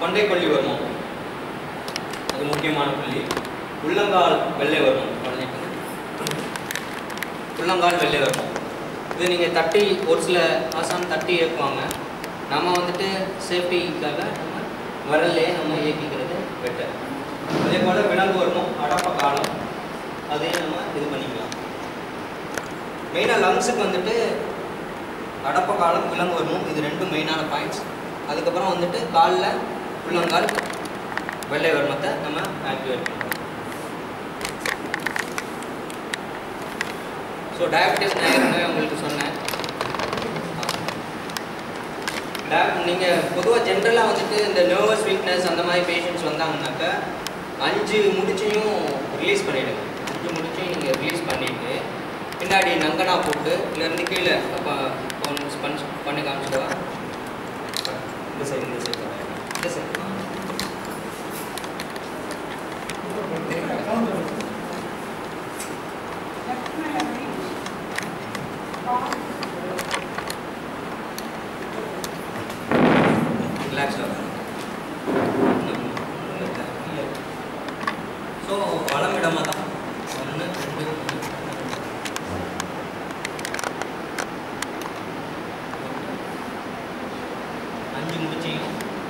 கொண்டை கொல்லி வருமம் அது முக்கியமான புள்ளி உள்ளங்கால் வெள்ளை வருமம் குழந்தைக்கு உள்ளங்கால் வெள்ளை வருமம் இது நீங்கள் தட்டி ஒரு சில ஆசான் தட்டி இயக்குவாங்க நம்ம வந்துட்டு சேஃப்டிக்காக நம்ம விரல்லே நம்ம இயக்கிக்கிறது பெட்டர் அதே போல் விலங்கு வருமம் அடப்ப காலம் அதையும் நம்ம இது பண்ணிக்கலாம் மெயினாக லங்ஸுக்கு வந்துட்டு அடப்ப காலம் விலங்கு வருமம் இது ரெண்டும் மெயினான பாயிண்ட்ஸ் அதுக்கப்புறம் வந்துட்டு காலில் உள்ளங்கால் வெள்ளை வர்மத்தை நம்ம ஆக்டிவேட் பண்ணுறோம் ஸோ டயபிட்டிஸ் நான் ஏற்கனவே உங்களுக்கு சொன்னேன் நீங்கள் பொதுவாக ஜென்ரலாக வந்துட்டு இந்த நர்வஸ் வீக்னஸ் அந்த மாதிரி பேஷண்ட்ஸ் வந்தாங்கன்னாக்கா அஞ்சு முடிச்சையும் ரிலீஸ் பண்ணிவிடுங்க அஞ்சு முடிச்சையும் நீங்கள் ரிலீஸ் பண்ணிவிட்டு பின்னாடி நங்கனா போட்டு இதுலேருந்து கீழே அப்போ ஒன்று ஸ்பஞ்ச் பண்ணி காமிச்சிடுவா இந்த சைடு இந்த சைடு இந்த சைடு ரிலாக்ஸ் ஸோ வளம் இடமா தான் ஒன்று ரெண்டு மூணு அஞ்சு முடிச்சையும்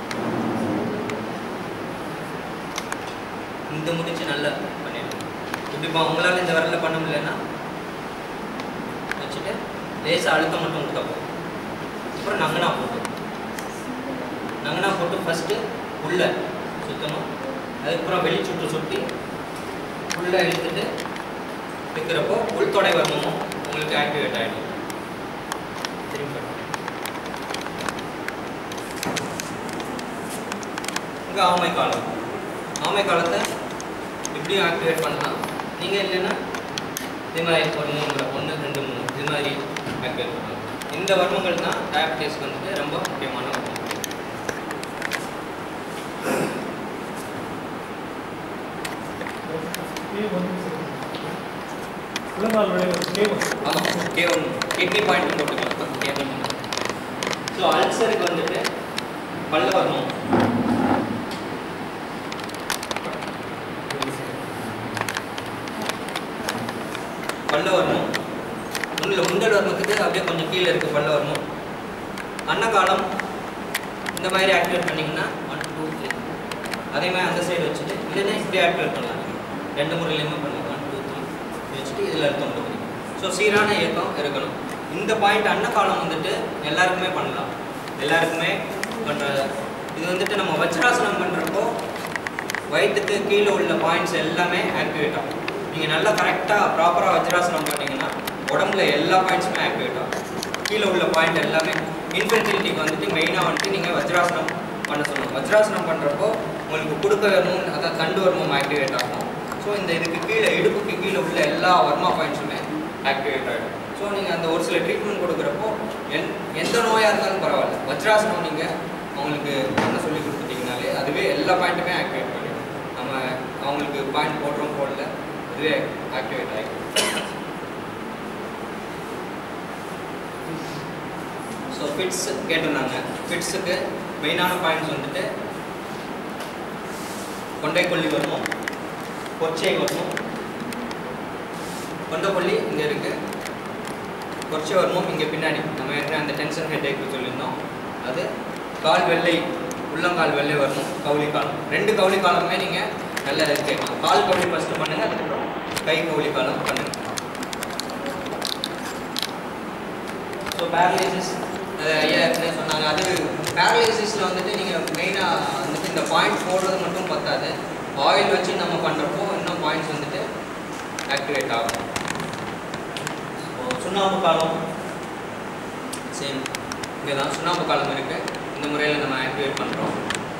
இந்த முடிச்சு நல்லா பண்ணிடுங்க இப்படி இப்போ உங்களால் இந்த விரல்ல பண்ண முடியலன்னா வச்சுட்டு லேசாக அழுத்தம் மட்டும் கொடுத்தா போதும் அப்புறம் நங்கனா போட்டு நங்கனா போட்டு ஃபஸ்ட்டு உள்ள சுற்றணும் அதுக்கப்புறம் வெளி சுற்று சுற்றி உள்ள இழுத்துட்டு இருக்கிறப்போ உள்தொடை வர்மமும் உங்களுக்கு ஆக்டிவேட் ஆகிடும் திரும்பி இங்கே ஆமை காலம் ஆமை காலத்தை இப்படியும் ஆக்டிவேட் பண்ணலாம் நீங்கள் இல்லைன்னா இது மாதிரி ஒரு மூணு முறை ஒன்று ரெண்டு மூணு இது மாதிரி ஆக்டிவேட் பண்ணலாம் இந்த வர்மங்கள் தான் டயபிட்டிஸ்க்கு வந்துட்டு ரொம்ப முக்கியமான வர்மம் உள்ளங்கால் விளைவு கேவம் ஆமாம் கே ஒன் கிட்னி பாயிண்ட் போட்டுக்கலாம் கே ஒன் ஸோ அல்சருக்கு வந்துட்டு பல்ல வர்மம் பல்ல வர்மம் முன்னில் முண்டல் வர்மத்துக்கு அப்படியே கொஞ்சம் கீழே இருக்குது பல்ல வர்மம் அன்னகாலம் இந்த மாதிரி ஆக்டிவேட் பண்ணிங்கன்னா ஒன் டூ த்ரீ அதே மாதிரி அந்த சைடு வச்சுட்டு இல்லைன்னா இப்படி ஆக்டிவேட் பண்ணலாம் ரெண்டு முறையிலையுமே பண்ணலாம் ஒன் டூ த்ரீ வச்சுட்டு இதில் அர்த்தம் கொடுக்குறீங்க ஸோ சீரான இயக்கம் இருக்கணும் இந்த பாயிண்ட் அன்னகாலம் வந்துட்டு எல்லாருக்குமே பண்ணலாம் எல்லாருக்குமே பண்ணுற இது வந்துட்டு நம்ம வஜ்ராசனம் பண்ணுறப்போ வயிற்றுக்கு கீழே உள்ள பாயிண்ட்ஸ் எல்லாமே ஆக்டிவேட் ஆகும் நீங்கள் நல்லா கரெக்டாக ப்ராப்பராக வஜ்ராசனம் பண்ணீங்கன்னா உடம்புல எல்லா பாயிண்ட்ஸுமே ஆக்டிவேட் ஆகும் கீழே உள்ள பாயிண்ட் எல்லாமே இன்ஃபெர்டிலிட்டிக்கு வந்துட்டு மெயினாக வந்துட்டு நீங்கள் வஜ்ராசனம் பண்ண சொல்லணும் வஜ்ராசனம் பண்ணுறப்போ உங்களுக்கு கொடுக்க வரணும் அதான் தண்டு வர்மம் ஆக்டிவேட் ஆகும் ஸோ இந்த இதுக்கு கீழே இடுப்புக்கு கீழே உள்ள எல்லா வர்மா பாயிண்ட்ஸுமே ஆக்டிவேட் ஆகிடும் ஸோ நீங்கள் அந்த ஒரு சில ட்ரீட்மெண்ட் கொடுக்குறப்போ எந் எந்த நோயாக இருந்தாலும் பரவாயில்ல வஜ்ராசனம் நீங்கள் அவங்களுக்கு பண்ண சொல்லி கொடுத்துட்டீங்கனாலே அதுவே எல்லா பாயிண்ட்டுமே ஆக்டிவேட் பண்ணிடும் நம்ம அவங்களுக்கு பாயிண்ட் போடுறோம் போடல அதுவே ஆக்டிவேட் ஆகிடும் ஸோ ஃபிட்ஸ் கேட்டிருந்தாங்க ஃபிட்ஸுக்கு மெயினான பாயிண்ட்ஸ் வந்துட்டு கொண்டைக்கொல்லி வரணும் கொச்சை வரணும் கொண்டைக்கொல்லி இங்கே இருக்குது கொச்சை வரணும் இங்கே பின்னாடி நம்ம ஏற்கனவே அந்த டென்ஷன் ஹெட்டேக்கு சொல்லியிருந்தோம் அது கால் வெள்ளை உள்ளங்கால் வெள்ளை வரணும் கவுளி காலம் ரெண்டு கவுளி காலமே நீங்கள் நல்லா கேட்கலாம் கால் கவுளி ஃபஸ்ட்டு பண்ணுங்கள் அதுக்கப்புறம் கை கவுளி காலம் பண்ணுங்கள் ஸோ பேரலைசிஸ் ஐயா ஏற்கனவே சொன்னாங்க அது பேரலைசிஸில் வந்துட்டு நீங்கள் மெயினாக வந்துட்டு இந்த பாயிண்ட் போடுறது மட்டும் பத்தாது ஆயில் வச்சு நம்ம பண்ணுறப்போ இன்னும் பாயிண்ட்ஸ் வந்துட்டு ஆக்டிவேட் ஆகும் ஸோ சுண்ணாம்பு காலம் சேம் இங்கே தான் சுண்ணாம்பு காலம் இருக்குது இந்த முறையில் நம்ம ஆக்டிவேட் பண்ணுறோம்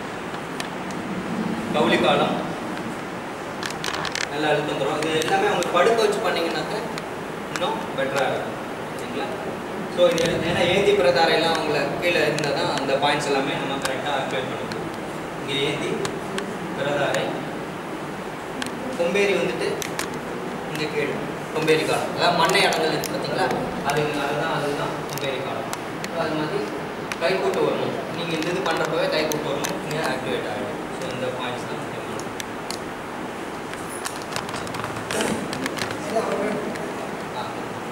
கவுளி காலம் நல்லா அழுத்தம் தரும் இது எல்லாமே உங்களுக்கு படுக்க வச்சு பண்ணிங்கனாக்க இன்னும் பெட்டராக இருக்கும் சரிங்களா ஸோ இது ஏன்னா ஏந்தி பிரதாரையெல்லாம் அவங்கள கீழே இருந்தால் தான் அந்த பாயிண்ட்ஸ் எல்லாமே நம்ம கரெக்டாக ஆக்டிவேட் பண்ணுவோம் இங்கே ஏந்தி பிரதாரை கொம்பேரி வந்துட்டு இங்கே கீழே கொம்பேரி காலம் அதாவது மண்ணை இடங்கள் இருக்குது பார்த்தீங்களா அது அதுதான் அதுதான் கொம்பேரி காலம் ஸோ அது மாதிரி கைக்கூட்டு வரணும் நீங்கள் இந்த இது பண்ணுறப்பவே கைக்கூட்டு வரணும் நீங்கள் ஆக்டிவேட் ஆகிடும் ஸோ இந்த பாயிண்ட்ஸ் தான் முக்கியமான ஆ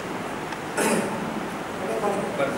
பட்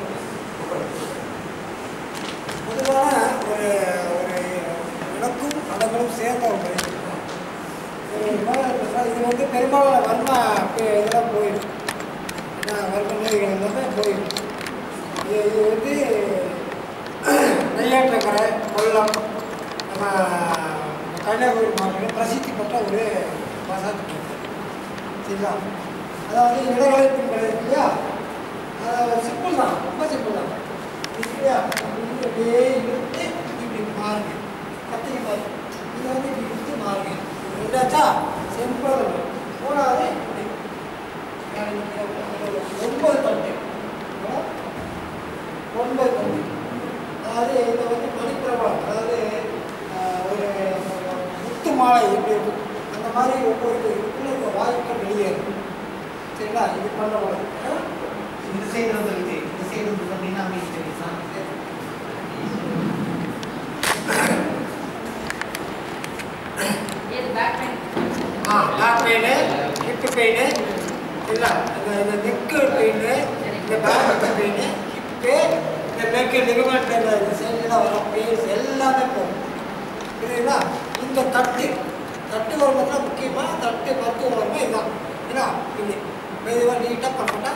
பொதுவான ஒரு ஒரு இலக்கும் அடங்களும் சேர்ந்த ஒரு பயிற்சி ஒரு நோய் இருந்துச்சுன்னா இது வந்து பெரும்பாலான வர்ம பே- இதெல்லாம் போயிடும் ஏன்னா வர்ம நோய்கள் எல்லாமே போயிடும் இது இது வந்து நெய்யாற்றக்கரை கொல்லம் நம்ம கன்னியாகுமரி மாவட்டத்தில் பிரசித்தி பெற்ற ஒரு மசாஜ் ட்ரீட்மெண்ட் சரிங்களா அதாவது இடகலைப்பின் கடை இருக்கு இல்லையா அது சிம்பிள் தான் ரொம்ப சிம்பிள் தான் இது இல்லையா இப்படி அப்படியே இழுத்து இப்படி மாறுங்க கத்திரி மாதிரி இதை வந்து இப்படி இழுத்து மாறுங்க ரெண்டாச்சா சிம்பிளாக இருக்கும் மூணாவது இப்படி மேலே கீழே ஒரு ஒன்பது தட்டு எவ்வளோ? ஒன்பது தட்டு அதாவது இதை வந்து மணிப்பிரபலம் அதாவது ஆஹ், ஒரு முத்து மாலை எப்படி இருக்கும் அந்த மாதிரி ஒவ்வொரு இதுக்குள்ள இருக்க வாயுக்கள் வெளியேறும் சரிங்களா இது பண்ணக்கூடாது ஆ? இந்த சைடு வந்து இது இந்த சைடு வந்து அப்படின்னா மீன் தெரியுமா இது பேக் பெயின் ஆ பேக் பெயின் ஹிப்பு பெயின் இல்லை இந்த இந்த நெக்கு பெயின் இந்த பேக் பெயின் ஹிப்பு இந்த நெக்கு லிகமெண்ட் இந்த சைடில் வர பெயின்ஸ் எல்லாமே போகும் புரியுதுங்களா இந்த தட்டு தட்டு வரும்போது முக்கியமாக தட்டு மருத்துவ வரும்போது இதுதான் ஏன்னா இப்படி மெதுவாக நீட்டாக பண்ணட்டா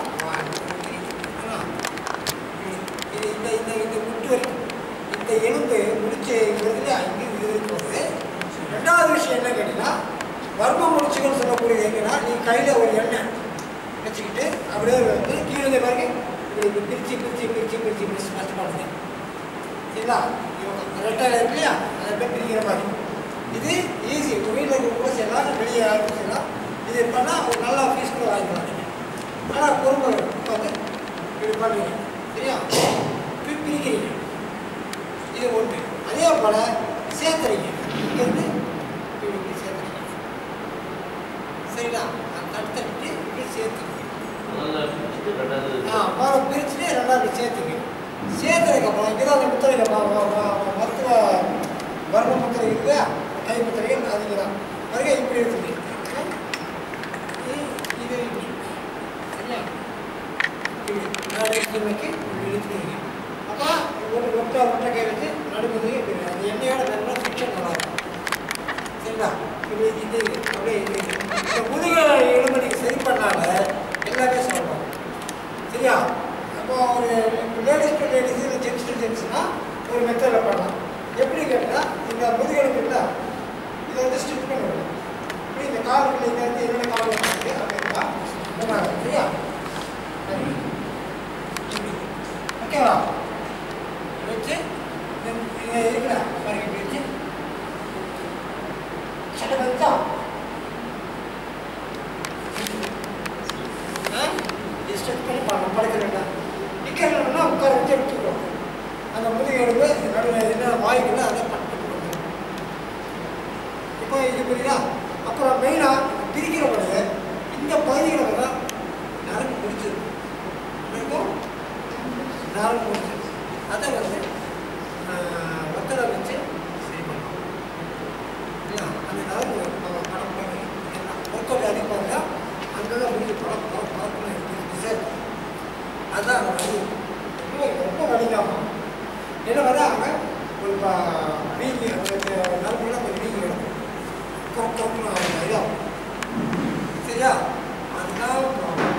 இது இந்த இந்த இந்த முட்டு வரைக்கும் இந்த எலும்பு முடிச்சு வருது அங்கே இது போகுது ரெண்டாவது விஷயம் என்ன கேட்டீங்கன்னா வர்ம முடிச்சுகள் சொல்லக்கூடியது எங்கன்னா நீ கையில் ஒரு எண்ணெய் வச்சுக்கிட்டு அப்படியே வந்து கீழே இருந்த பாருங்க இப்படி இப்படி பிரிச்சு பிரிச்சு பிரிச்சு பிரிச்சு பிரிச்சு ஃபஸ்ட் பண்ணுங்க சரிங்களா ரெட்டாக இருக்கு இல்லையா அதை அப்படியே பிரிக்கிற மாதிரி இது ஈஸி உங்கள் வீட்டில் இருக்க கூட செய்யலாம் வெளியே யாருக்கும் செய்யலாம் இது பண்ணால் ஒரு நல்ல ஃபீஸ் கூட வாங்கிக்கலாம் நீங்கள் ஆனால் பொறுமை வந்து இப்படி பண்ணுறீங்க சரியா இப்படி பிரிக்கிறீங்க இது ஒன்று அதே போல் சேர்த்துறீங்க இங்கேருந்து இப்படி இப்படி சேர்த்துறீங்க சரிங்களா அந்த தடுத்துட்டு இப்படி சேர்த்துறீங்க ஆ மரம் பிரிச்சுட்டு ரெண்டாவது சேர்த்துக்கு சேர்த்ததுக்கப்புறம் இங்கே தான் அந்த முத்திரையில் மருத்துவ வர்ம முத்திரை இருக்கு கை முத்திரைகள் அதுங்க தான் வருகை இப்படி இருக்குது இது இப்படி சரியா இப்படி நாலு கிழமைக்கு இப்படி இழுத்துக்கிறீங்க அப்போ ஒரு ஒட்டை ஒட்டை கை வச்சு நடுமுதுகு இப்படி அந்த எண்ணெயோட நல்லா ஃபிக்ஷன் நல்லா இருக்கும் சரிங்களா இப்படி இது அப்படியே இது இந்த முதுகு எலும்பு நீங்கள் சரி பண்ணால எல்லாமே சொல்லணும் சரியா அப்போ ஒரு லேடிஸ் டு லேடிஸ் இல்லை ஜென்ஸ் டு ஜென்ஸ்னா ஒரு மெத்தடில் பண்ணலாம் எப்படி கேட்டால் இந்த முதுகெலும்பு இல்லை இதை வந்து ஸ்டிச் பண்ணுவோம் இப்படி இந்த கால் இங்கே இருந்து என்னென்ன கால் வந்து அப்படின்னா மூணாவது சரியா சரி. இப்படி. ஓகேவா வச்சு இங்கே இருக்கிற பாருங்க இப்படி வச்சு சட்டை வந்துச்சா ஸ்ட்ரெச் பண்ணி பண்ணலாம் படுக்கிறேன்டா நிற்கிறேன்னா உட்கார வச்சு எடுத்துக்கிறோம் அந்த முதுகெலும்பு நடுவில் என்ன வாய்க்குள்ள அதை பட்டு கொடுக்கணும் இப்போ இது புரியுதா அப்புறம் மெயினாக பிரிக்கிற பொழுது இந்த பகுதிகளை தான் நரம்பு பிடிச்சிருக்கு இருக்கும் நரம்பு பிடிச்சிருக்கு அதை வந்து ஒத்தடை வச்சு சரி பண்ணலாம் இல்லையா அந்த நரம்பு நம்ம படம் பண்ணி ஒத்தடை அடிப்பாங்க அங்கே தான் முடிஞ்சு படம் படம் படத்தில் இருக்குது அதான் வலி ரொம்ப ரொம்ப வலிக்காம என்ன வந்து அங்கே ஒரு ப- வீங்கி அந்த நரம்புலாம் கொஞ்சம் வீங்கி கிடக்கும் கொ- கொக்குன்னு இதாகும் சரியா அதுதான் problem.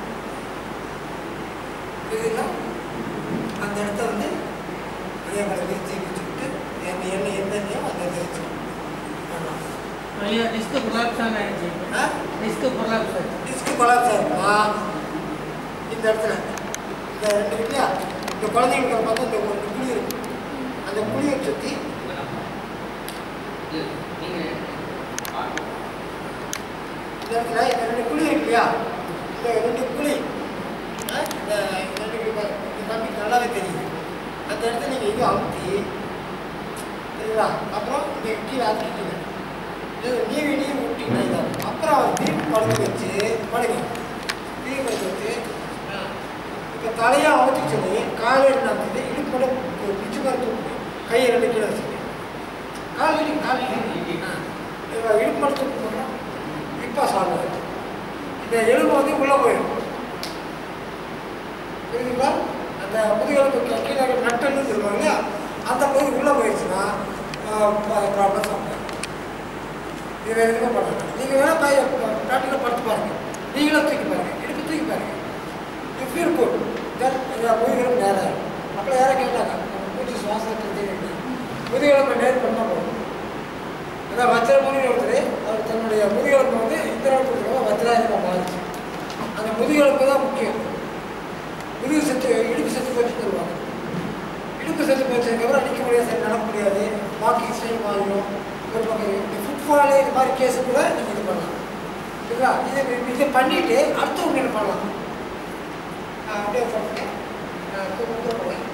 புரியுதுங்களா அந்த இடத்த வந்து அதே மாதிரி விரிச்சு விரிச்சுக்கிட்டு என்ன என்ன என்னென்னையோ அந்த விரிச்சு பண்ணலாம் ஐயா டிஸ்க் கொலாப்ஸ் ஆயிடுச்சு ஆ டிஸ்க் கொலாப்ஸ் டிஸ்க் கொலாப்ஸ் ஆகுமா இந்த இடத்துல இந்த ரெண்டு இருக்கு இல்லையா இந்த குழந்தைங்களுக்கு பார்த்தா இந்த ஒரு குழி இருக்கு அந்த குழியை சுற்றி இந்த இடத்துல இந்த ரெண்டு குழி இருக்கு இல்லையா இந்த ரெண்டு குழி ஆ, இந்த இந்த ரெண்டு குழி பாரு. இந்த தம்பி நல்லாவே தெரியுது அந்த இடத்துல நீங்கள் இது அமுத்தி சரிங்களா அப்புறம் இந்த கீழே அமுக்கிட்டீங்க இது நீவி நீவி விட்டீங்கன்னா இதாகும் அப்புறம் அவர் திருப்பி படுக்க வச்சு படுங்க திருப்பி படுக்க வச்சு இப்போ தலையாக அமுத்தி சொல்லி காலையில் நடந்துட்டு இடுப்போட பிடிச்சி மாதிரி தூக்குங்க கையை ரெண்டு கீழே வச்சுங்க படிச்சு போகிறோம் இப்போ சால்வ் ஆயிடும் இந்த எலும்பு வந்து உள்ளே போயிடும் புரியுதுங்களா அந்த முதுகெலும்பு கீழே நட்டல்னு சொல்லுவாங்க இல்லையா அந்த பகுதி உள்ளே போயிடுச்சுன்னா ப்ராப்ளம் சால்வ் ஆயிடும் இது வேறு எதுவும் பண்ணாங்க நீங்கள் வேணால் பைய ப்ராக்டிக்கலாக படுத்து பாருங்கள் நீங்களும் தூக்கி பாருங்கள் இடுப்பு தூக்கி பாருங்கள் யூ ஃபீல் குட் தென் இந்த முதுகெலும்பு நேரம் ஆயிடும் அப்புறம் யாரும் கேட்டாங்க மூச்சு சுவாசத்தை தெரியுது முதுகெலும்பு நேர் பண்ணால் போதும் அதான் வஜ்ரமுனி ஒருத்தர் அவர் தன்னுடைய முதுகெலும்பு வந்து இந்திராவுக்கு வஜ்ராயுதமாக மாறிச்சு அந்த முதுகெலும்பு தான் முக்கியம் முதுகு செத்து இடுப்பு செத்து போச்சு சொல்லுவாங்க இடுப்பு செத்து போச்சதுக்கப்புறம் நிற்க முடியாது சரி நடக்க முடியாது வாக்கிங் ஸ்டைல் மாறிடும் ஒரு பக்கம் இந்த ஃபுட்பாலு இது மாதிரி கேஸு கூட நீங்கள் இது பண்ணலாம் சரிங்களா இதை இதை பண்ணிவிட்டு அடுத்தவங்க என்ன பண்ணலாம் ஆ, அப்படியே பண்ணுங்க ஆ, தூக்க தூக்க போடுங்க.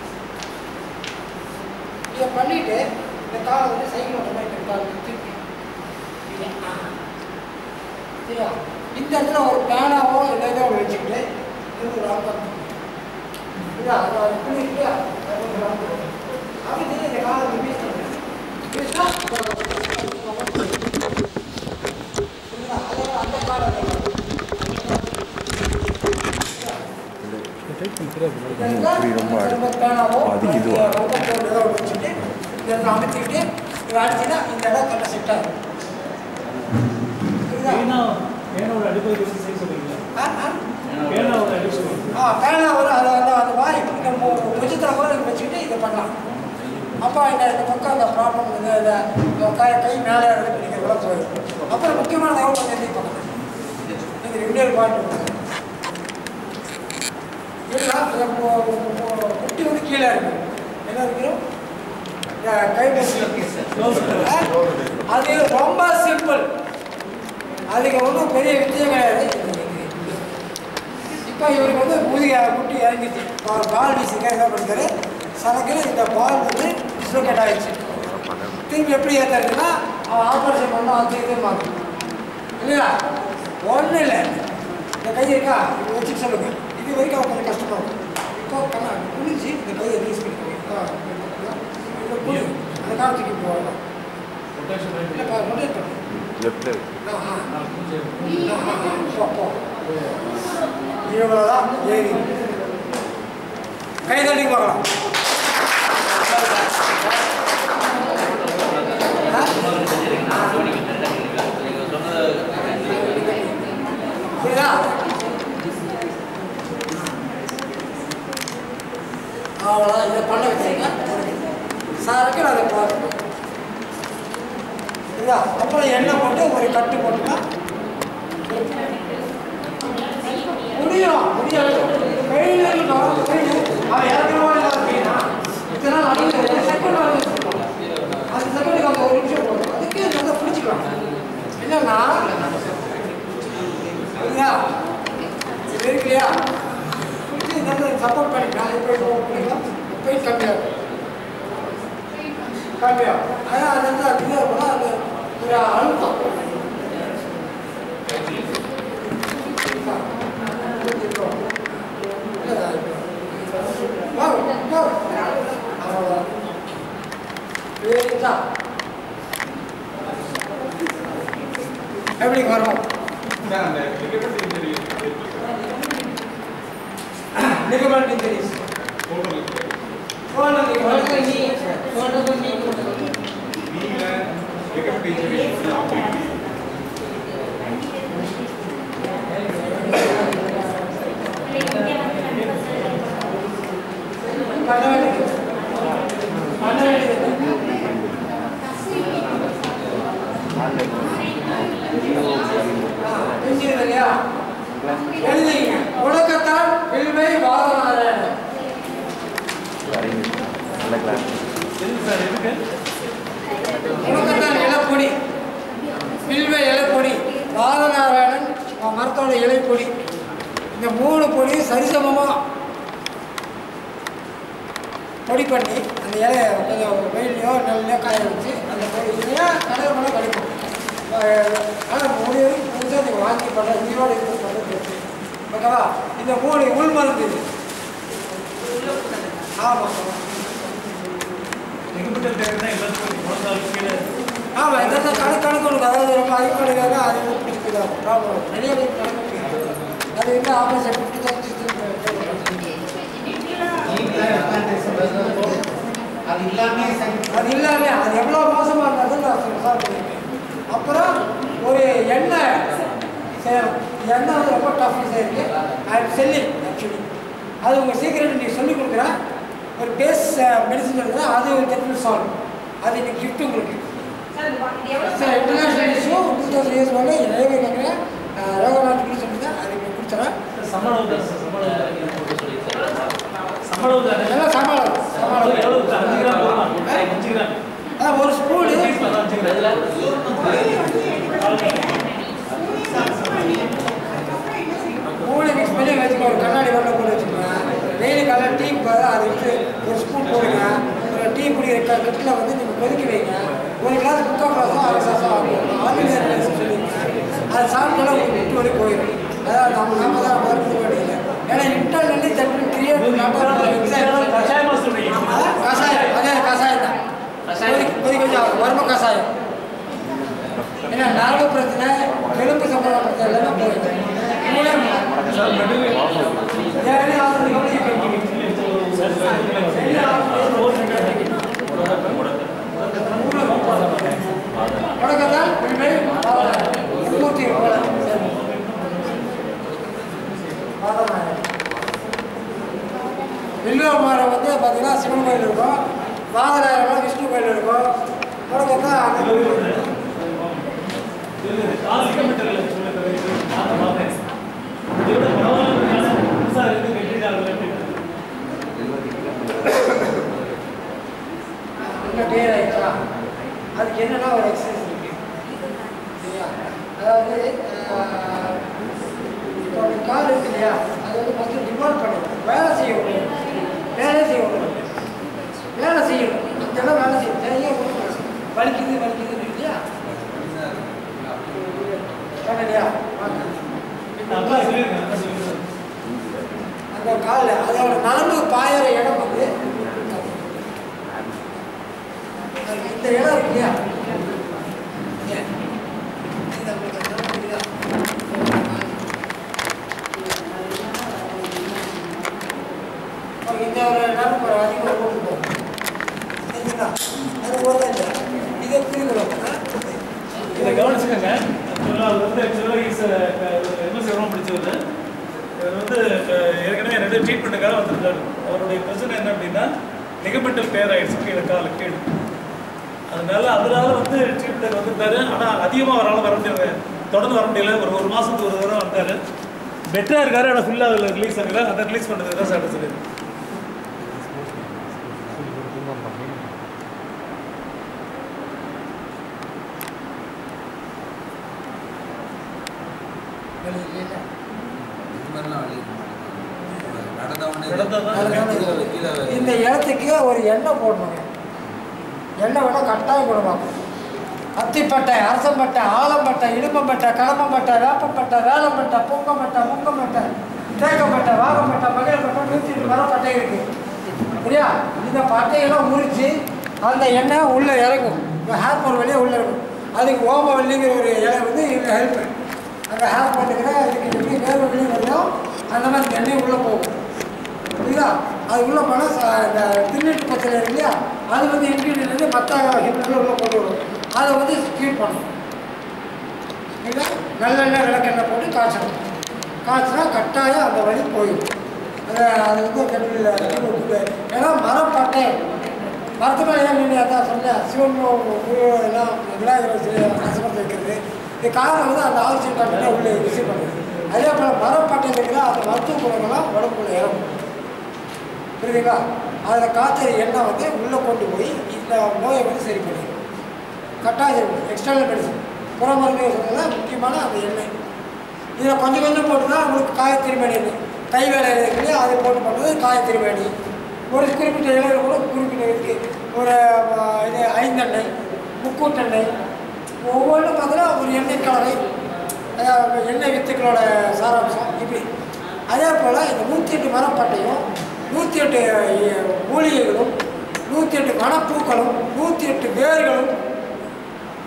இதை பண்ணிவிட்டு இந்த காலை வந்து சைக்கிள் ஓட்ட மாதிரி இந்த காலை திருப்பி இதை, ஆ. சரியா இந்த இடத்துல ஒரு பேனாவோ இல்லை ஏதோ ஒன்று வச்சுக்கிட்டு இது ஒரு அர்த்தம் இல்லையா அதை அது புரியுது அது ஒரு அர்த்தம் அப்படி நீங்க இந்த காலை வந்து வீச வீசினா புரியுதா? அதே மாதிரி அந்த காலை அதுக்கு இதுவா? வச்சுட்டு இந்த இடத்துல அமைச்சிக்கிட்டு இதை அடிச்சுன்னா இந்த இடம் கரெக்டாக செட் ஆகும் புரியுதா? பேனா பேனாவோட அடிப்படை வச்சு செய்ய சொல்றீங்களா ஆ ஆ பேனாவோட அடி சொல்றீங்க ஆ பேனா ஒரு அது அந்த அந்த வாய் இந்த உச்சத்தில் கூட நீங்கள் வச்சுக்கிட்டு இதை பண்ணலாம் அப்போ இந்த இந்த பக்கம் அந்த ப்ராப்ளம் வந்து இந்த இந்த கை கை மேலே இருக்கு நீங்கள் கூட போயிடும் அப்புறம் முக்கியமான தகவல் வந்து என்ன பண்ணுங்க நீங்கள் ரெண்டே பாயிண்ட் இல்லை அந்த மு- மு- முட்டி வந்து கீழே இருக்கு என்ன இருக்கிறோம் இந்த கை ஆ? அது ரொம்ப சிம்பிள் அதுக்கு ஒன்றும் பெரிய விஷயம் கிடையாது இப்போ இவருக்கு வந்து முதுக முட்டி இறங்கிச்சு பா- பால் வீசிக்க என்ன பண்ணிட்டாரு சனக்கு இந்த பால் வந்து டிஸ்லோகேட் ஆயிடுச்சு திரும்பி எப்படி ஏற்றுறதுன்னா அவன் ஆப்ரேஷன் பண்ணால் அது இது மாறும் இல்லையா ஒன்றும் இல்லை இந்த கை இருக்கா இது வச்சு சொல்லுங்க இது வரைக்கும் அவன் கொஞ்சம் கஷ்டமா இருக்கும் இப்போ கண்ணா குளிச்சு இந்த கையை ரிலீஸ் பண்ணிக்கோங்க இந்த குளி அந்த காலத்துக்கு போகலாம் இல்லை ரொட்டேட் பண்ணு லெஃப்ட் ஆ, ஆ. ஆ, ஆ, போ, போ. இவ்வளவுதான் ஏறி கை தட்டி பார்க்கலாம் ஆ? புரியுதா அவ்வளோதான் இதை பண்ண வச்சீங்க சாருக்கு அதை பார்க்கணும் புரியுதா அப்புறம் எண்ணெய் போட்டு ஒரு கட்டு போட்டுனா முடியும் முடியும் கையில் இருக்கணும் கையில் அவன் இறக்கணுமா இல்லாத கையினா இத்தனை நாள் அடியில் ஒரு செகண்ட் வச்சுக்கலாம் அந்த செகண்டுக்கு அந்த ஒரு நிமிஷம் போதும் அதுக்கு நல்லா பிடிச்சிக்கலாம் என்னன்னா புரியுதா இது இருக்கு இல்லையா இது நல்லா சப்போர்ட் பண்ணிக்கலாம் இப்போ இப்போ பண்ணிக்கலாம் போய் கம்மியாகும் கம்மியாகும் ஆனால் அது வந்து அது இதாக இருக்கணும் அது ஒரு அழுத்தம் எப்படி வரும் லிகமெண்ட் இன்ஜுரிஸ் ஃபோன் பண்ண வேண்டியது பண்ண வேண்டியது தெரிஞ்சது இல்லையா எழுதிங்க உலகத்தான் வில்வை வாதனாரன் நல்ல கிளாஸ் எதுக்கு சார் எதுக்கு உலகத்தான் இலப்பொடி வில்வை இலைப்பொடி வாதநாராயணன் மரத்தோட இலைப்பொடி இந்த மூணு பொடி சரிசமமாக பொடி பண்ணி அந்த இலையை கொஞ்சம் வெயிலையோ நெல்லையோ காய வச்சு அந்த பொடி இல்லையா கடை கூட கிடைக்கும் ஆனால் முடிவு புதுசாக நீங்கள் வாங்கி பண்ண உயிரோடு இருந்து பண்ணுறது ஓகேவா இந்த மூணு உள் மருந்து இது ஆமாம் லிகமெண்டல் டேக் தான் எல்லாத்துக்கும் முழங்கால் கீழே ஆமாம் இதெல்லாம் கணக்கு கணக்கு கொடுக்கும் அதாவது ரொம்ப அதிகப்படுக்காக அது வந்து பிடிச்சிக்கிறாங்க ப்ராப்ளம் நிறைய பேர் கணக்கு பிடிக்காது அது வந்து ஆப்போசிட் ஃபிஃப்டி தௌசண்ட் அது இல்லாமே சரி அது இல்லாமல் அது எவ்வளோ மோசமாக இருந்தது நான் சால்வ் பண்ணியிருக்கேன் அப்புறம் ஒரு எண்ணெய் செய்யணும் எண்ணெய் வந்து ரொம்ப டஃப் செய்யிருக்கு ஐ எம் செல்லிங் ஆக்சுவலி அது உங்கள் சீக்கிரம் நீங்கள் சொல்லிக் கொடுக்குறேன் ஒரு பேஸ் மெடிசன் இருக்குது அது ஒரு டெக்னிக் சால்வ் அது இன்னைக்கு கிஃப்ட் உங்களுக்கு sir international issue two thousand years மேலே நிறைய பேர் கேட்குறேன் ரோகநாத் கூட சொல்லுங்கள் அது உங்களுக்கு கொடுத்துறேன் சம்பளம் தான் சார் சம்பளம் தான் சம்பளம் தானே எல்லாம் சமாளம் சமாளம் எவ்வளவு அஞ்சு கிராம் போதுமா அஞ்சு கிராம் அதான் ஒரு ஸ்பூனு அஞ்சு கிராம் மூணு மிக்ஸ் பண்ணி வச்சுக்கோ ஒரு கண்ணாடி வெள்ளம் போட்டு வச்சுக்கோங்க டெய்லி காலையில் டீ போது அதை வச்சு ஒரு ஸ்பூன் போடுங்க ஒரு டீ குடிக்கிற க- கட்டில் வந்து நீங்கள் கொதிக்க வைங்க ஒரு கிளாஸ் முக்கால் கிளாஸோ அரை கிளாஸோ ஆகும் ஆர்டினரி சொல்லுவீங்க அது சாப்பிட்டாலும் உங்களுக்கு விட்டு வரை போயிடும் அதாவது நம்ம நாம தான் மறுபடியும் வேண்டியது ஏன்னா இன்டர்னலி தட்டு கிரியேட் கஷாயமா சொல்றீங்க கஷாயம் அதே கஷாயம் தான் கொதிக்க கொதிக்க வச்சு ஆகும். வறுமை கஷாயம் ஏன்னா நரம்பு பிரச்சனை எலும்பு சம்பந்தம் பிரச்சனை எல்லாமே போயிடும் மூணே மூணு. ஏற்கனவே ஆஸ்பத்திரி கவனிக்க தொடக்கத்தால் உண்மை முன்னூற்றி வில்லுவர் மரம் வந்து பார்த்தீங்கன்னா சிவன் கோயில் இருக்கும் பாதராயிரம் விஷ்ணு கோயில் இருக்கும் தொடக்கத்தான் அங்கே கால் கிலோமீட்டர்ல நான் பார்த்தேன் இதோட பரவாயில்ல புதுசா இருக்கு கட்டிட்டாங்க உள்ள கிளியர் ஆயிடுச்சா அதுக்கு என்னன்னா ஒரு எக்ஸசைஸ் இருக்கு சரியா அதாவது ஆஹ், இப்போ ஒரு கால் இருக்கு இல்லையா அது வந்து ஃபஸ்ட்டு டிமாண்ட் பண்ணணும் வேலை செய்யணும் வேலை செய்யணும் வேலை செய்யணும் அந்த இடம் வேலை செய்யணும் சரியா வலிக்குது வலிக்குதுன்னு இல்லையா பண்ணலையா வாங்க. நல்லா சொல்லிருக்கேன் நல்லா சொல்லிருக்கேன் அந்த காலில் அதோட நரம்பு பாயிற இடம் வந்து இந்த இடம் இருக்கு இல்லையா ஏன்? இந்த உங்களுக்கு அந்த இடம் தெரியுதா? ஓகே, இந்த ஒரு நரம்பு ஒரு அதிகம் போட்டு போகும் சரிங்களா அது ஒரு இல்லையா இதை புரிஞ்சுக்கணும் இதை கவனிச்சுக்கோங்க ஆக்சுவலாக அது வந்து ஆக்சுவலாக இஸ் எம்எஸ்சி ரொம்ப பிடிச்சது இவர் வந்து அஹ், ஏற்கனவே நிறைய ட்ரீட்மெண்ட்டுக்காக வந்திருக்காரு அவருடைய பிரச்சனை என்ன அப்படின்னா லிகமெண்டல் பேர் ஆயிடுச்சு கீழே காலு கீழே அதனால அதனால வந்து ட்ரீட்மெண்ட் வந்திருந்தாரு ஆனால் அதிகமாக அவரால் வர முடியல தொடர்ந்து வர முடியல ஒரு ஒரு மாதத்துக்கு ஒரு தடவை வந்தார் பெட்டராக இருக்காரு ஆனால் ஃபுல்லாக அதில் ரிலீஸ் ஆகல அதை ரிலீஸ் பண்ணுறது தான் சார் சொல்லி இந்த இடத்துக்கு ஒரு எண்ணெய் போடணுங்க எண்ணெய் விட கட்டாயம் போடுவாங்க அத்திப்பட்டை அரசம்பட்டை ஆலம்பட்டை இடும்பம்பட்டை கடம்பம்பட்டை வேப்பம்பட்டை வேலம்பட்டை பூங்கம்பட்டை முங்கம்பட்டை தேக்கம்பட்டை வாகம்பட்டை மகிழப்பட்டை நூற்றி எட்டு மரம் பட்டை இருக்கு சரியா இந்த பட்டையெல்லாம் முறிச்சு அந்த எண்ணெய் உள்ளே இறங்கும் இந்த ஹேர் போன் வழியாக உள்ளே இருக்கும் அதுக்கு ஓமவல்லிங்கிற ஒரு இலை வந்து இதில் ஹெல்ப் அந்த ஹேர் போட்டுக்கிற இதுக்கு எப்படி வேர்வை வெளியே வரையும் அந்த மாதிரி எண்ணெய் உள்ளே போகும் புரியுதா அது உள்ள போனால் ச- இந்த திருநெட்டு பச்சை இருக்கு இல்லையா அது வந்து இன்க்ரீடியன்ட் வந்து மற்ற ஹிப்டில் உள்ள போட்டு விடும் அதை வந்து ஸ்கீப் பண்ணும் புரியுதா நல்லெண்ணெய் விளக்கெண்ணெய் போட்டு காய்ச்சணும் காய்ச்சினா கட்டாயம் அந்த வலி போயிடும் அது அது வந்து கட்டில் ஏன்னா மரப்பட்டை மரத்து மேலே ஏன் நின்று அதான் சொன்னேன் சிவன் முருகன் எல்லாம் விநாயகர் சிலை ஆசிரமத்தில் வைக்கிறது இது காரணம் வந்து அந்த ஆக்சிஜன் காட்டுனா உள்ளே ரிசீவ் பண்ணுது அதே போல் மரப்பட்டை இருக்கிற அந்த மருத்துவ குணங்கள்லாம் உடம்புக்குள்ள இறங்கும் புரியுதுங்களா அதில் காய்ச்சல் எண்ணெய் வந்து உள்ளே கொண்டு போய் இந்த நோயை வந்து சரி பண்ணிடும் கட்டாயம் எக்ஸ்டர்னல் மெடிசன் புற மருந்து சொன்னதில் முக்கியமான அந்த எண்ணெய் இதில் கொஞ்சம் கொஞ்சம் போட்டு தான் உங்களுக்கு காயத்திருமேனி எண்ணெய் கை வேலை இருக்கு இல்லையா அதை போட்டு பண்ணுறது காயத்திருமேனி ஒரு குறிப்பிட்ட இலையில் கூட குறிப்பிட்ட இருக்குது ஒரு ஆ, இது ஐந்தெண்ணெய் முக்கூட்டெண்ணெய் ஒவ்வொன்றும் பார்த்தீங்கன்னா ஒரு எண்ணெய் கலவை அதாவது எண்ணெய் வித்துக்களோட சாராம்சம் இப்படி அதே போல் இந்த நூற்றி எட்டு மரப்பட்டையும் நூற்றி எட்டு அஹ், மூலிகைகளும் நூற்றி எட்டு மணப்பூக்களும் நூற்றி எட்டு வேர்களும்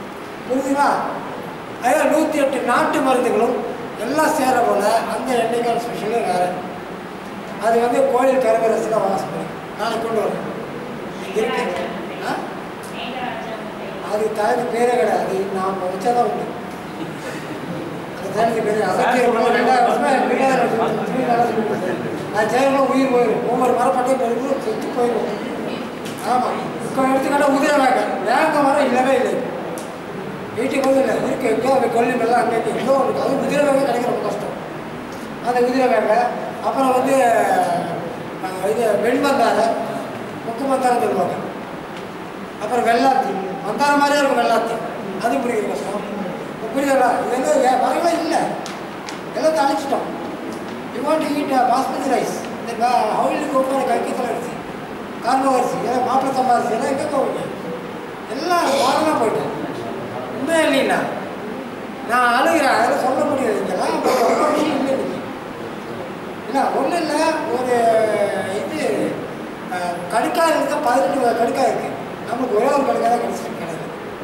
புரியுதுங்களா அதில் நூற்றி எட்டு நாட்டு மருந்துகளும் எல்லாம் சேர போல அந்த எண்ணெய்க்கால் ஸ்பெஷலே வேறு அது வந்து கோயில் கரகரசில் வாசம் பண்ணி நாளைக்கு கொண்டு வரேன் இங்கே இருக்கு ஆ அது தகுந்த பேரே கிடையாது அது நாம் வச்சாதான் உண்டு அது தகுந்த பேரே அசத்தியம் ரெண்டாயிரம் வருஷமா என் பிள்ளையார் திருவிழா அது ஜெயங்களும் உயிர் போயிடும் ஒவ்வொரு மரப்பட்டையும் பெருகும் செத்து போயிடும் ஆமாம் இப்போ எடுத்துக்கிட்டா உதிர வேங்க வேங்க மரம் இல்லவே இல்லை வீட்டுக்கு வந்து இல்லை இருக்கு எங்கோ அந்த கொல்லி மேலாம் அங்கே இங்கே எங்கோ ஒன்று அது உதிர வேங்க கிடைக்கிற ரொம்ப கஷ்டம் அந்த உதிர வேங்க அப்புறம் வந்து அஹ், இது வெண்மந்தாரை முக்கு மந்தாரம் சொல்லுவாங்க அப்புறம் வெள்ளாத்தி மந்தார மாதிரியே இருக்கும் வெள்ளாத்தி அது பிடிக்கிற கஷ்டம் புரியுதா இதெல்லாம் வே- மரங்களே இல்லை எல்லாத்தையும் அழிச்சிட்டோம் you want eat basmati rice இந்த ஹவுலி கோப்பான கைக்கத்தில் அரிசி கார்னோ அரிசி எல்லாம் மாப்பிள்ளை சம்பா அரிசி எல்லாம் எங்கே போவீங்க எல்லாம் மாறலாம் போயிட்டேன் உண்மையா இல்லைங்களா நான் அழுகிறேன் அதெல்லாம் சொல்ல முடியாது இங்கெல்லாம் இப்போ ரொம்ப விஷயம் இல்லை இன்னைக்கு. இல்லை ஒன்றும் இல்லை ஒரு இது அஹ், கடுக்கா இருந்தால் பதினெட்டு கடுக்கா இருக்குது நமக்கு ஒரே ஒரு கடுக்கா தான் கிடைச்சிருக்கு கிடையாது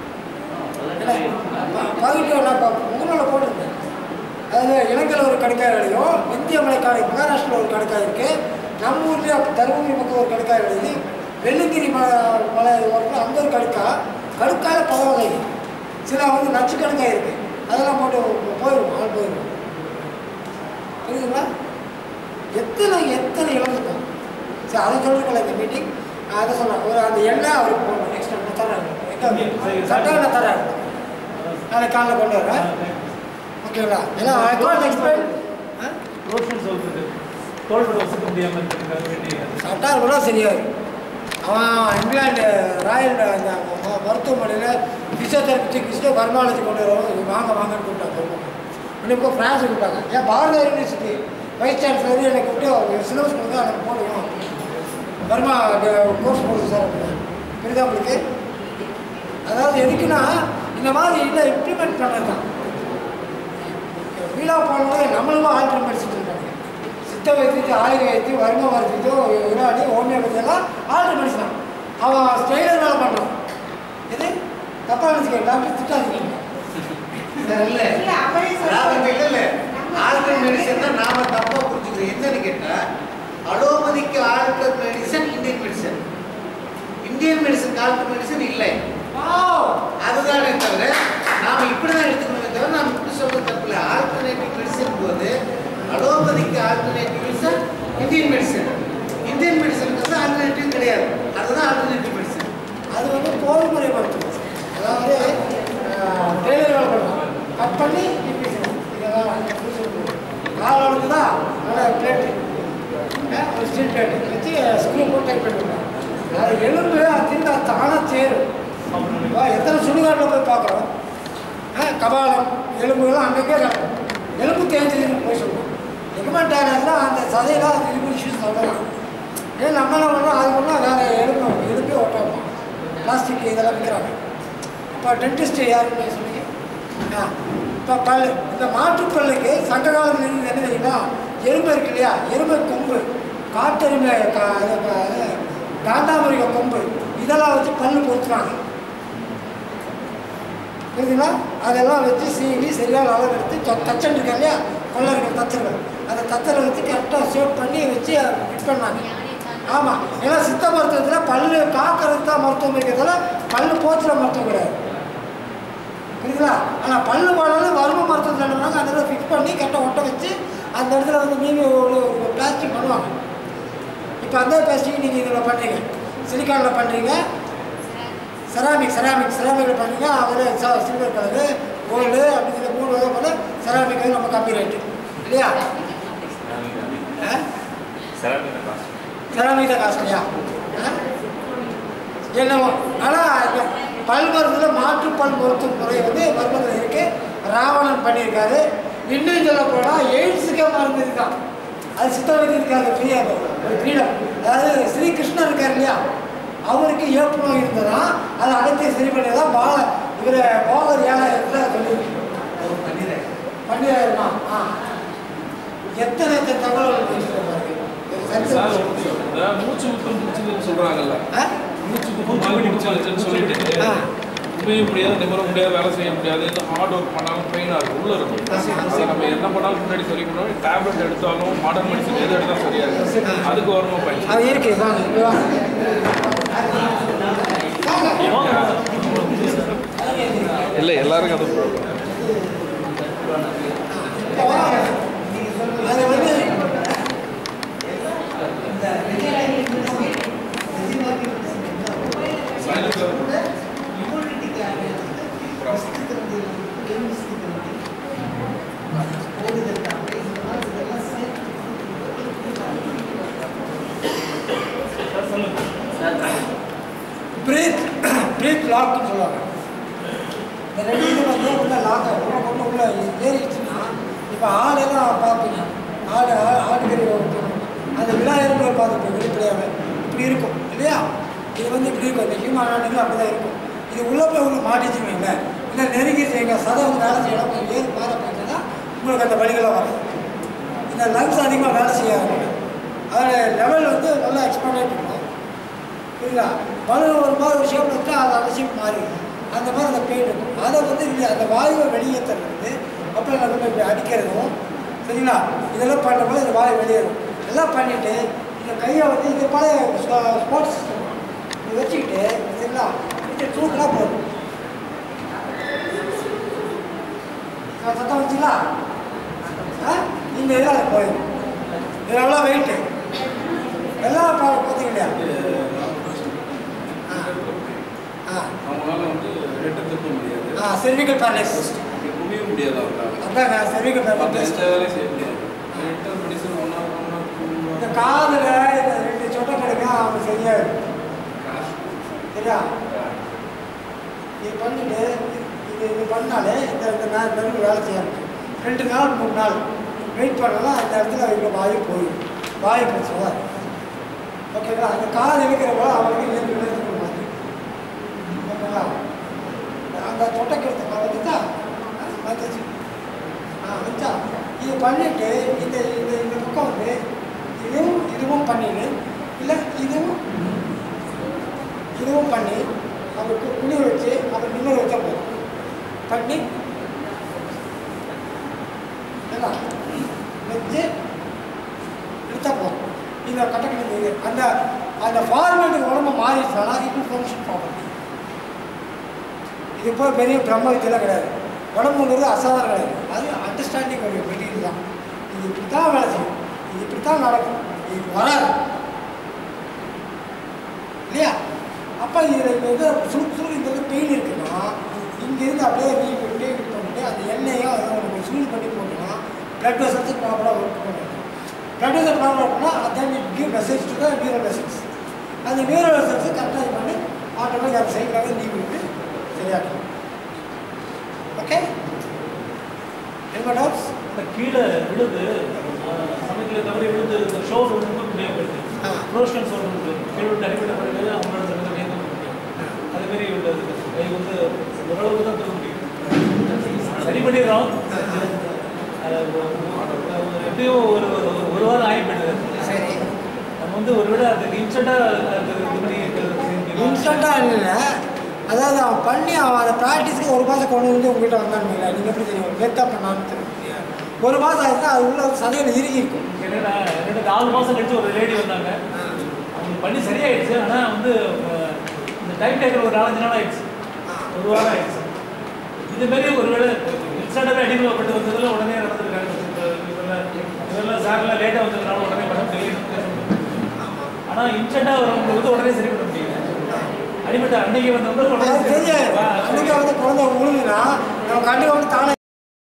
பதினெட்டு நான் இப்போ முகநூலில் போட்டிருந்தேன் அதில் இலங்கையில் ஒரு கடுக்காய் விளையும் இந்திய மலைக்காடு மகாராஷ்டிரில் ஒரு கடுக்காய் இருக்குது நம்ம ஊர்லேயே தருமபுரி பக்கம் ஒரு கடுக்காய் விளையுது வெள்ளிங்கிரி மலை மலை ஓரத்தில் அந்த ஒரு கடுக்கா கடுக்காயில் பல வகை சில வந்து நச்சு கடுக்காய் இருக்குது அதெல்லாம் போட்டு போயிடும் ஆள் போயிடும் புரியுதுங்களா எத்தனை எத்தனை இழந்துட்டோம் சரி அதை சொல்லிருக்கல இந்த மீட்டிங் அதை சொன்னேன் ஒரு அந்த எண்ணெய் அவருக்கு போகணும் நெக்ஸ்ட் டைம் தரேன் எங்க சட்டம் நான் தரேன் நாளைக்கு காலைல கொண்டு வரேன் ஓகேங்களா ஏன்னா ஐ கான்ட் எக்ஸ்பிளைன் ரோஷன் சொல்றது தோல்பட வசக்க முடியாமல் இருக்கிறதுக்காக வேண்டி சட்டார் கூட சரியாரு அவன் இங்கிலாந்து ராயல் அந்த ம- மருத்துவமனையில் ஃபிசியோதெரபிஸ்ட் கிறிஸ்டோ பர்மாலஜி கொண்டு வருவோம் வாங்க வாங்கன்னு கூப்பிட்டாங்க இன்னும் ஃப்ரான்ஸ் கூப்பிட்டாங்க ஏன் பாரதியார் யூனிவர்சிட்டி வைஸ் சான்சலர் என்னை கூப்பிட்டு அவங்க சிலபஸ் கொடுத்தா எனக்கு போடுவோம் பர்மா கோர்ஸ் போடுது சார் அப்படின்னு புரியுதா உங்களுக்கு அதாவது எதுக்குன்னா இந்த மாதிரி இல்லை இம்ப்ளிமெண்ட் பண்ணுறது தான் வீணா போனவங்க நம்மளும் ஆல்ட்ரு மெடிசின் இருக்காங்க சித்த வைத்தியத்து ஆயுர்வேத வைத்தியம் வரும மருத்துவம் யுனானி ஹோமியோபதி எல்லாம் ஆல்ட்ரு மெடிசன் தான் அவன் ஸ்டெயிலர் வேலை பண்ணுறான் இது தப்பாக நினச்சிக்க டாக்டர் திட்டாதீங்க சார் இல்ல அதாவது இல்ல இல்ல ஆல்டர் மெடிசன் தான் நாம தப்பா புரிஞ்சுக்கிறோம் என்னன்னு கேட்டா அலோபதிக்கு alter medicine Indian medicine Indian medicine alter medicine இல்லை அதுதானே தவிர நாம இப்படிதான் எடுத்துக்கணுமே தவிர நாம இப்படி சொல்றது தப்பு இல்லை ஆல்டர்னேட்டிவ் மெடிசன் போது அலோபதிக்கு alternative medicine Indian medicine Indian மெடிசனுக்கு ஆல்டர்னேட்டிவ் கிடையாது அதுதான் ஆல்டர்னேட்டிவ் மெடிசன் அது வந்து போர்முறை மருத்துவம் அதாவது டெய்லர் வேலை பண்ணுறான் கட் பண்ணி இப்படி செய்யணும். இதெல்லாம் காலோடு தான் நல்ல பிளேட்டு ஒரு ஸ்டீல் பிளேட்டு வச்சு ஸ்க்ரூ போட்டு டைப் பண்ணிவிடுறான் அது எலும்பு அது தின்னு அது தானாக சேரும் இப்போ எத்தனை சுடுகாட்டில் போய் பார்க்குறோம் கபாலம் எலும்புலாம் அன்றைக்கே கிடக்கும் எலும்பு தேஞ்சதுன்னு போய் சொல்லுவோம் எகுமெண்ட் டேனஸ்னா அந்த சதையில் அது எலும்பு இஷ்யூஸ் சொல்லலாம் ஏன் நம்ம என்ன பண்ணுறோம் அது பண்ணால் வேறு எலும்பு எலும்பே ஒட்டணும் பிளாஸ்டிக் இதெல்லாம் விற்கிறாங்க இப்போ டென்டிஸ்ட் யாருன்னு சொன்னீங்க ஆ இப்போ பல் இந்த மாற்றுப்பல்லுக்கு சங்க காலத்தில் இருந்து என்ன தெரியுமா எறும்பு இருக்கு இல்லையா எறும்பு கொம்பு காட்டெருமை கா இது ப- இது காண்டாமிருக கொம்பு இதெல்லாம் வச்சு பல்லு பொறுத்துறாங்க புரியுதுங்களா அதெல்லாம் வச்சு சீவி சரியான அளவு எடுத்து தொ- தச்சன் இருக்கா இல்லையா கொள்ளர்கள் தச்சர்கள் அந்த தச்சரை வச்சு கரெக்டாக ஷேப் பண்ணி வச்சு ஃபிட் பண்ணாங்க ஆமாம் ஏன்னா சித்த மருத்துவத்தில் பல்லு காக்கிறதுக்கு தான் மருத்துவம் இருக்கிறதால பல்லு போச்சுற மருத்துவம் கிடையாது புரியுதுங்களா ஆனால் பல்லு போனாலும் வரும மருத்துவத்தில் என்ன பண்ணாங்க அந்த இடத்துல ஃபிட் பண்ணி கரெக்டாக ஒட்ட வச்சு அந்த இடத்துல வந்து நீங்கள் ஒரு பிளாஸ்டிக் பண்ணுவாங்க இப்போ அந்த பிளாஸ்டிக் நீங்கள் இதில் பண்ணுறீங்க சிலிக்கானில் பண்ணுறீங்க செராமிக் செராமிக் செராமிக்கில் பண்ணுறீங்க அதில் சில்வர் கலரு கோல்டு அப்படிங்கிற மூணு வகை பண்ண செராமிக் வந்து நம்ம கம்மி ரேட்டு இல்லையா ஆ செராமிக் தான் காஸ்ட்லியா என்னவோ ஆனால் பல் மருந்தில் மாற்று பல் மருத்துவ முறை வந்து மருந்துல இருக்கு ராவணன் பண்ணியிருக்காரு இன்னும் சொல்ல போனால் எய்ட்ஸுக்கே மருந்து இருக்கான் அது சித்த வைத்தியத்துக்காக ஃப்ரீயா ஒரு ஃப்ரீடம் அதாவது ஸ்ரீகிருஷ்ணன் இருக்கார் இல்லையா அவருக்கு ஏப்பு நோய் இருந்ததா அதை அனைத்தையும் சரி பண்ணதா பால இவர் போகர் ஏழாயிரத்தில் சொல்லியிருக்கு பண்ணிடுறாருமா ஆ எத்தனை எத்தனை தகவல்கள் வச்சுட்டு பாருங்க. இது சார் சரித்திரம். இந்த மூச்சு முத்தம் முடிச்சுன்னு சொல்றாங்கல்ல ஆ? மூச்சு முத்தம் மாதிரி முடிச்சு வச்சுன்னு சொல்லிட்டு ஆ. திரும்பவே முடியாது நிமிர முடியாது வேலை செய்ய முடியாது எந்த ஹார்ட் ஒர்க் பண்ணாலும் பெயினாக இருக்கும் உள்ளே இருக்கும் அது நம்ம என்ன பண்ணாலும் முன்னாடி சரி பண்ணாலும் டேப்லெட் எடுத்தாலும் மாடர்ன் மெடிசன் எது எடுத்தாலும் சரியாது அதுக்கு வரணும் பயிற்சி அது இருக்கு வாங்க இங்க வாங்க இல்லை எல்லாருக்கும் அது அது வந்து பிரீத் பிரீத் லாக்னு சொல்லுவாங்க இந்த ரெண்டு இது வந்து உள்ள லாக் ஆகும் உள்ள கொண்டு உள்ள ஏறிடுச்சுன்னா இப்போ ஆளெல்லாம் பார்ப்பீங்க ஆடு ஆ- ஆடுகறி வைக்கணும் அந்த விழா எறும்புகளை பார்த்துருப்போம் வெளிப்படையாக இப்படி இருக்கும் இல்லையா இது வந்து இப்படி இருக்கும் இந்த ஹியூமன் ஆடுகள் அப்படி தான் இருக்கும் இது உள்ள போய் உள்ள மாட்டிச்சுன்னு வைங்களேன் இல்லை நெருங்கி செய்யுங்க சதை வந்து வேலை செய்யலாம் கொஞ்சம் ஏறி மாற போயிட்டுன்னா உங்களுக்கு அந்த வழிகளாக வரும் இந்த லங்ஸ் அதிகமாக வேலை செய்யாது அதோட லெவல் வந்து நல்லா எக்ஸ்பாண்ட் பண்ணும் புரியுதா பலூன் ஒரு மாதிரி ஒரு ஷேப்பில் வச்சா அது அந்த ஷேப் மாறிடும் அந்த மாதிரி அந்த பெயின் இருக்கும் அதை வந்து இல்லை அந்த வாயுவை வெளியேற்றுறது அப்புறம் நம்ம இப்படி அடிக்கிறதும் சரிங்களா இதெல்லாம் பண்ணும்போது இந்த வாயு வெளியேறும் எல்லாம் பண்ணிவிட்டு இந்த கையை வந்து இது பழைய ஸ்போர்ட்ஸ் சிஸ்டம் இது வச்சுக்கிட்டு சரிங்களா இது தூக்கினா போதும் நான் சத்தம் வச்சுங்களா ஆ இந்த இதில் அது போயிடும் இது எவ்வளோ வெயிட்டு எல்லாம் பா பார்த்தீங்க இல்லையா ஆ ஆ அவங்களால வந்து ரெட்டை திருப்ப முடியாது ஆ செர்விக்கல் பேரலைசிஸ் குவிய முடியாது அவங்களால அதாங்க செர்விக்கல் மற்ற பேரலைசிஸ் எந்த வேலையும் செய்ய முடியாது ரெட்டை மெடிசன் ஒன்றா ஒன்றா இந்த காதில் இந்த ரெண்டு சொட்டை கிடைக்கும் அவங்க சரியாக சரியா இது பண்ணிட்டு இது இது பண்ணாலே இந்த இந்த நாள் நடுவு வேலை செய்யாது ரெண்டு நாள் மூணு நாள் வெயிட் பண்ணலாம் அந்த இடத்துல இவ்வளோ வாயு போயிடும் வாயு பிரச்சனை தான் ஓகேங்களா அந்த காது இழுக்கிறப்போ அவங்களுக்கு இழுத்து இழுத்து கொடுப்பாங்க ஓகேங்களா அந்த தொட்டைக்கு எடுத்த வந்துட்டா வந்துச்சு ஆ வச்சா இது பண்ணிட்டு இந்த இந்த இந்த பக்கம் வந்து இதுவும் இதுவும் பண்ணிடு இல்லை இதுவும் இதுவும் பண்ணி அவருக்கு குளிர் வச்சு அப்புறம் நிம்மதி வச்சா போதும் பண்ணி என்ன வச்சு எடுத்தா போதும் இந்த கட்டக்கணி அந்த அந்த ஃபார்மேட்டுக்கு உடம்பு மாறிடுச்சுனா இது ஃபங்க்ஷன் ப்ராப்பர்ட்டி இது போய் பெரிய பிரம்ம வித்தியெல்லாம் கிடையாது உடம்புங்கிறது அசாதாரணம் கிடையாது அது அண்டர்ஸ்டாண்டிங் ஒரு மெட்டீரியல் தான் இது இப்படி தான் வேலை செய்யும் இது இப்படி தான் நடக்கும் இது வராது இல்லையா அப்போ இதில் இப்போ வந்து சுருக்கு சுருக்கு இந்த வந்து பெயின் இருக்குன்னா இங்கேருந்து அப்படியே நீ விட்டு இது பண்ணிட்டு அந்த எண்ணெயோ அதை உங்களுக்கு சூழ் பண்ணி போட்டோம்னா பிளட் வெசல்ஸ் ப்ராப்பராக ஒர்க் பண்ணும் பிளட் வெசல் ப்ராப்பராக பண்ணால் அதான் give message to the neural vessels அந்த நியூரல் வெசல்ஸ் கரெக்டாக இது பண்ணி ஆட்டோமேட்டிக் அந்த சைட்லாக நீ விட்டு சரியாகும் ஓகே என்ன டவுட்ஸ் இந்த கீழே விழுது சமயத்தில் தவறி விழுந்து இந்த ஷோர் வந்து முடியாம போயிடுது ஆ. ப்ரோஷன் ஷோர் வந்து கீழே விட்டு அடிப்பட்ட பிறகு அவங்களோட சமயத்தில் நேர்ந்து முடியும் அதேமாரி உள்ளது கை வந்து ஓரளவுக்கு தான் தூக்க முடியும் சரி பண்ணிடுறோம் அது ஒரு- ஒரு எப்படியும் ஒரு ஒரு- ஒரு வாரம் ஆகி போயிடுது சரி நம்ம வந்து ஒரு விட அதுக்கு இன்ஸ்டண்ட்டாக இது பண்ணி இன்ஸ்டண்ட்டாக இல்லை அதாவது அவன் பண்ணி அவன் அதை ப்ராக்டிஸ்க்கு ஒரு மாதம் கொண்டு வந்து உங்ககிட்ட வந்தான்னு நீங்கள் எப்படி தெரியும் லேட்டாக பண்ணான்னு தெரியும் ஒரு மாதம் ஆயிடுச்சுன்னா அது உள்ள சதையில் இறுகி இருக்கும் என்னடா ரெண்டு நாலு மாதம் கழிச்சு ஒரு லேடி வந்தாங்க அவங்க பண்ணி சரியாயிடுச்சு ஆனால் வந்து அஹ், இந்த டைம் டேக்கர் ஒரு நாலஞ்சு நாள் ஆயிடுச்சு ஒரு வாரம் ஆயிடுச்சு இது மாதிரி ஒருவேளை இன்ஸ்டாண்டாகவே அடிமைப்பட்டு வந்ததில் உடனே நடந்திருக்காங்க இதெல்லாம் இதெல்லாம் சார்லாம் லேட்டாக வந்ததுனால உடனே பண்ண முடியும் ஆனால் இன்ஸ்டண்ட்டாக வரவங்களுக்கு வந்து உடனே சரி பண்ண முடியல அடிபட்ட அன்னைக்கு வந்தவங்க உடனே அது சரி தெரியாது பண்ண- அன்றைக்கி வந்து குழந்தை உழுதுனா நம்ம கண்டிப்பாக வந்து தானே